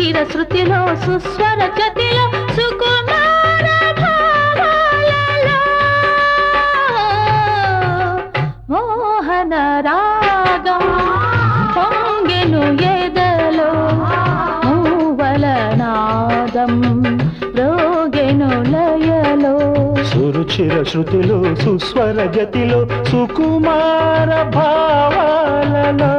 సురుచిర శృతిలో సుస్వర గతిలో సుకుమార భావాలలో మోహన రాగం పొంగెను ఎదలో మూవల నాదం రోగెను లయలో సురుచిర శృతిలో సుస్వర గతిలో సుకుమార భావాలలో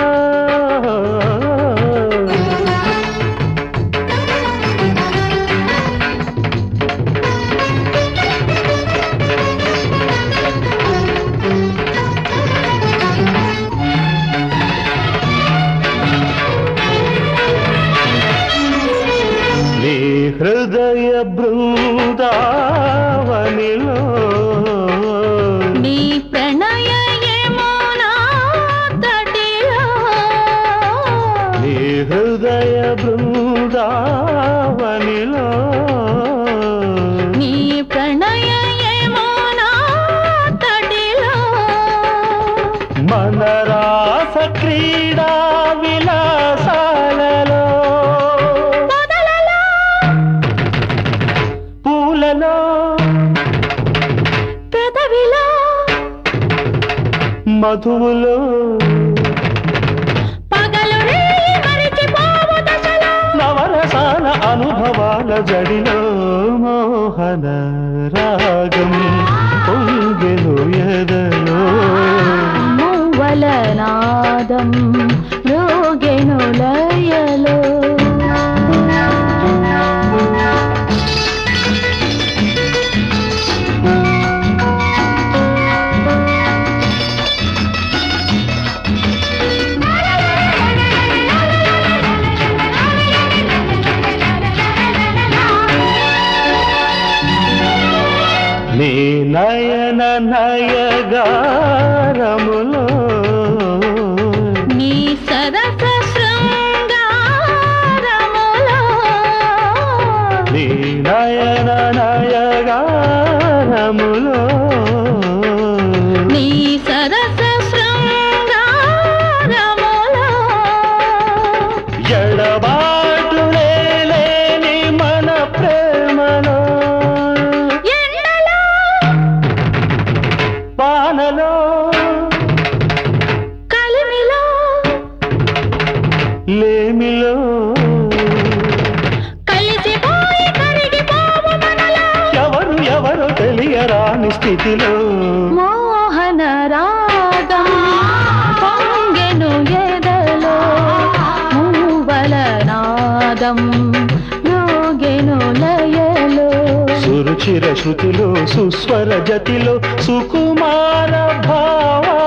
నీ హృదయ బృందావనిలో నీ ప్రణయ యమునా తటిలో నీ హృదయ బృందావనిలో నీ ప్రణయ యమునా తటిలో మన రాస క్రీడా విలాసాలలో మొదలలో పూలలో పెదవిలో మధువులో పగలు రేయి మరిచిపోవు దశలో నవరసాల అనుభవాల జడిలో మోహన రాగం పొంగెను ఎదలో మూవల నాదం రోగెను లయలో నీ నయన నయగారములో నీ సరస శృంగారములో నీ నయన నయగారములో నీ సరస శృంగారములో ఎడబాటు లేని మన ప్రేమలో ఎండలో పానలో కలిమిలో లేమిలో కలిసిపోయి కరిగిపోవు మనలో ఎవరు ఎవరు తెలియరాని స్థితిలో మోహన రాగం పొంగెను ఎదలో మూవల నాదం రోగెను లయలో సురుచిర శృతిలో సుస్వర జతిలో సుకుమార భావ